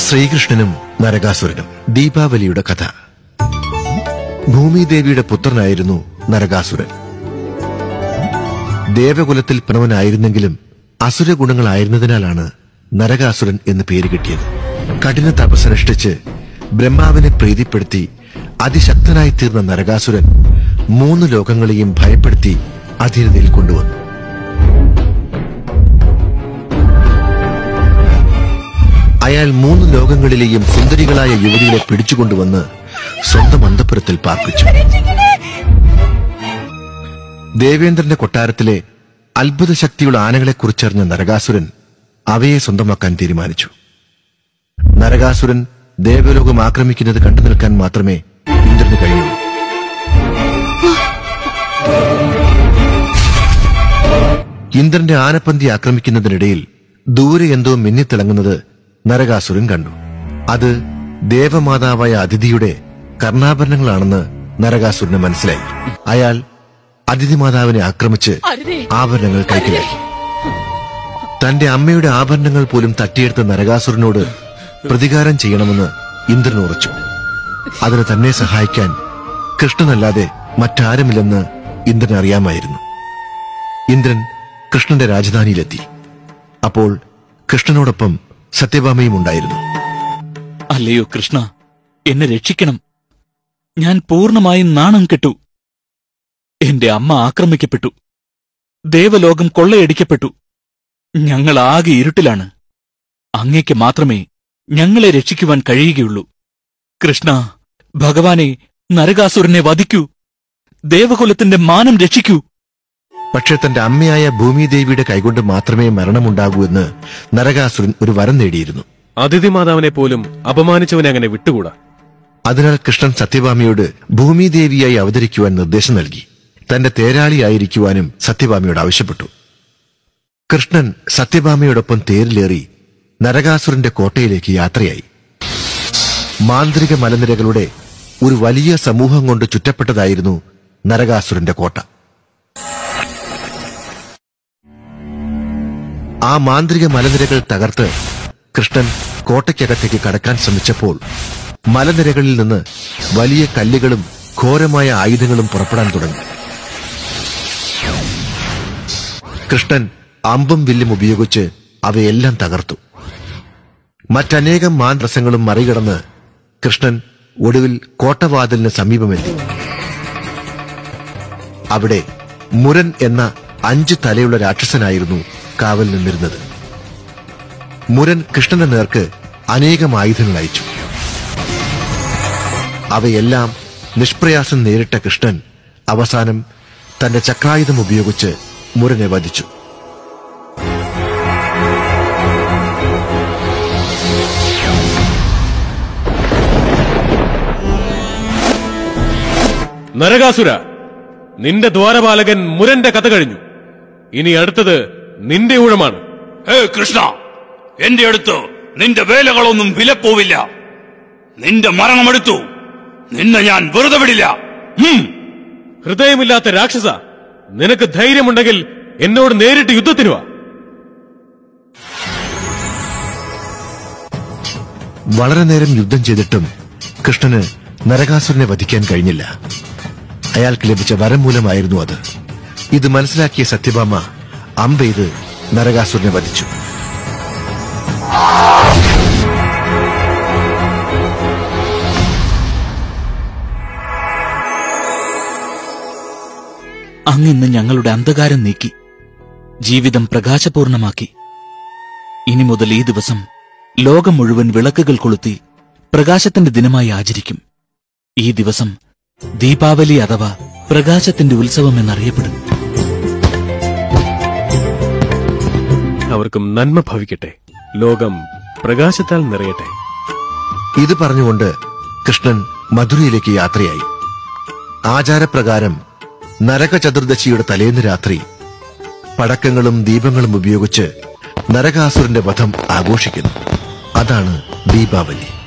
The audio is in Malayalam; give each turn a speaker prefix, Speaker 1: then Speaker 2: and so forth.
Speaker 1: ശ്രീകൃഷ്ണനും നരകാസുരനും ദീപാവലിയുടെ കഥ ഭൂമിദേവിയുടെ പുത്രനായിരുന്നു നരകാസുരൻ ദേവകുലത്തിൽ പിറവനായിരുന്നെങ്കിലും അസുര ഗുണങ്ങളായിരുന്നതിനാലാണ് നരകാസുരൻ എന്ന് പേര് കിട്ടിയത് കഠിന തപസ്സനുഷ്ഠിച്ച് ബ്രഹ്മാവിനെ പ്രീതിപ്പെടുത്തി അതിശക്തനായി തീർന്ന നരകാസുരൻ മൂന്ന് ലോകങ്ങളെയും ഭയപ്പെടുത്തി അധീനതയിൽ കൊണ്ടുവന്നു അയാൾ മൂന്ന് ലോകങ്ങളിലെയും സുന്ദരികളായ യുവതികളെ പിടിച്ചുകൊണ്ടുവന്ന് സ്വന്തം അന്തപുരത്തിൽ പാർപ്പിച്ചു ദേവേന്ദ്രന്റെ കൊട്ടാരത്തിലെ അത്ഭുത ശക്തിയുള്ള ആനകളെക്കുറിച്ചറിഞ്ഞ നരകാസുരൻ അവയെ സ്വന്തമാക്കാൻ തീരുമാനിച്ചു നരകാസുരൻ ദേവലോകം ആക്രമിക്കുന്നത് കണ്ടു നിൽക്കാൻ മാത്രമേ ഇന്ദ്രന് കഴിയുള്ളൂ ഇന്ദ്രന്റെ ആനപ്പന്തി ആക്രമിക്കുന്നതിനിടയിൽ ദൂരെ എന്തോ മിന്നിത്തിളങ്ങുന്നത് നരകാസുരൻ കണ്ടു അത് ദേവമാതാവായ അതിഥിയുടെ കർണാഭരണങ്ങളാണെന്ന് നരകാസുരന് മനസ്സിലായി അയാൾ അതിഥി മാതാവിനെ ആക്രമിച്ച് ആഭരണങ്ങൾ കൈക്കലാക്കി തന്റെ അമ്മയുടെ ആഭരണങ്ങൾ പോലും തട്ടിയെടുത്ത നരകാസുരനോട് പ്രതികാരം ചെയ്യണമെന്ന് ഇന്ദ്രൻ ഉറച്ചു അതിന് തന്നെ സഹായിക്കാൻ കൃഷ്ണനല്ലാതെ മറ്റാരുമില്ലെന്ന് ഇന്ദ്രൻ അറിയാമായിരുന്നു ഇന്ദ്രൻ കൃഷ്ണന്റെ രാജധാനിയിലെത്തി അപ്പോൾ കൃഷ്ണനോടൊപ്പം സത്യഭാമയും ഉണ്ടായിരുന്നു
Speaker 2: അല്ലയോ കൃഷ്ണ എന്നെ രക്ഷിക്കണം ഞാൻ പൂർണ്ണമായും നാണം കെട്ടു എന്റെ അമ്മ ആക്രമിക്കപ്പെട്ടു ദേവലോകം കൊള്ളയടിക്കപ്പെട്ടു ഞങ്ങൾ ആകെ ഇരുട്ടിലാണ് അങ്ങയ്ക്ക് മാത്രമേ ഞങ്ങളെ രക്ഷിക്കുവാൻ കഴിയുകയുള്ളൂ കൃഷ്ണ ഭഗവാനെ നരകാസുരനെ വധിക്കൂ ദേവകുലത്തിന്റെ മാനം രക്ഷിക്കൂ
Speaker 1: പക്ഷെ തന്റെ അമ്മയായ ഭൂമിദേവിയുടെ കൈകൊണ്ട് മാത്രമേ മരണമുണ്ടാകൂ എന്ന് നരകാസുരൻ ഒരു വരം നേടിയിരുന്നു
Speaker 3: അതിഥി മാതാവിനെ പോലും അപമാനിച്ചവനെ അങ്ങനെ വിട്ടുകൂടാ
Speaker 1: അതിനാൽ കൃഷ്ണൻ സത്യഭാമിയോട് ഭൂമിദേവിയായി അവതരിക്കുവാൻ നിർദ്ദേശം നൽകി തന്റെ തേരാളിയായിരിക്കുവാനും സത്യഭാമിയോട് ആവശ്യപ്പെട്ടു കൃഷ്ണൻ സത്യഭാമയോടൊപ്പം തേരിലേറി നരകാസുരന്റെ കോട്ടയിലേക്ക് യാത്രയായി മാന്ത്രിക മലനിരകളുടെ ഒരു വലിയ സമൂഹം കൊണ്ട് ചുറ്റപ്പെട്ടതായിരുന്നു നരകാസുരന്റെ കോട്ട ആ മാന്ത്രിക മലനിരകൾ തകർത്ത് കൃഷ്ണൻ കോട്ടയ്ക്കകത്തേക്ക് കടക്കാൻ ശ്രമിച്ചപ്പോൾ മലനിരകളിൽ നിന്ന് വലിയ കല്ലുകളും ഘോരമായ ആയുധങ്ങളും പുറപ്പെടാൻ തുടങ്ങി കൃഷ്ണൻ അമ്പും വില്ലും ഉപയോഗിച്ച് അവയെല്ലാം തകർത്തു മറ്റനേകം മാന്ത്രസങ്ങളും മറികടന്ന് കൃഷ്ണൻ ഒടുവിൽ കോട്ടവാതിലിന് സമീപമെത്തി അവിടെ മുരൻ എന്ന അഞ്ച് തലയുള്ള രാക്ഷസനായിരുന്നു കാവൽ നിന്നിരുന്നത് മുരൻ കൃഷ്ണന്റെ നേർക്ക് അനേകം ആയുധങ്ങൾ അയച്ചു അവയെല്ലാം നിഷ്പ്രയാസം നേരിട്ട കൃഷ്ണൻ അവസാനം തന്റെ ചക്രായുധം ഉപയോഗിച്ച് മുരനെ വധിച്ചു
Speaker 3: നരകാസുര നിന്റെ ദ്വാരപാലകൻ മുരന്റെ കഥ കഴിഞ്ഞു ഇനി അടുത്തത് നിന്റെ ഊഴമാണ്
Speaker 4: ഹേ കൃഷ്ണ എന്റെ അടുത്ത് നിന്റെ വേലകളൊന്നും വിലപ്പോവില്ല നിന്റെ മരണമെടുത്തു നിന്നെ ഞാൻ വെറുതെ വിടില്ല ഉം.
Speaker 3: ഹൃദയമില്ലാത്ത രാക്ഷസ നിനക്ക് ധൈര്യമുണ്ടെങ്കിൽ എന്നോട് നേരിട്ട് യുദ്ധത്തിന് വാ
Speaker 1: വളരെ നേരം യുദ്ധം ചെയ്തിട്ടും കൃഷ്ണന് നരകാസുരനെ വധിക്കാൻ കഴിഞ്ഞില്ല അയാൾക്ക് ലഭിച്ച വരം മൂലമായിരുന്നു അത് ഇത് മനസ്സിലാക്കിയ സത്യഭാമ അമ്പെയ്ത് നരകാസുരനെ വധിച്ചു
Speaker 2: അങ്ങിന്ന് ഞങ്ങളുടെ അന്ധകാരം നീക്കി ജീവിതം പ്രകാശപൂർണമാക്കി ഇനി മുതൽ ഈ ദിവസം ലോകം മുഴുവൻ വിളക്കുകൾ കൊളുത്തി പ്രകാശത്തിന്റെ ദിനമായി ആചരിക്കും ഈ ദിവസം ദീപാവലി അഥവാ പ്രകാശത്തിന്റെ ഉത്സവം എന്നറിയപ്പെടും
Speaker 3: അവർക്കും നന്മ ഭവിക്കട്ടെ ലോകം പ്രകാശത്താൽ നിറയട്ടെ
Speaker 1: ഇത് പറഞ്ഞുകൊണ്ട് കൃഷ്ണൻ മധുരയിലേക്ക് യാത്രയായി ആചാരപ്രകാരം നരക ചതുർദശിയുടെ തലേന്ന് രാത്രി പടക്കങ്ങളും ദീപങ്ങളും ഉപയോഗിച്ച് നരകാസുരന്റെ വധം ആഘോഷിക്കുന്നു അതാണ് ദീപാവലി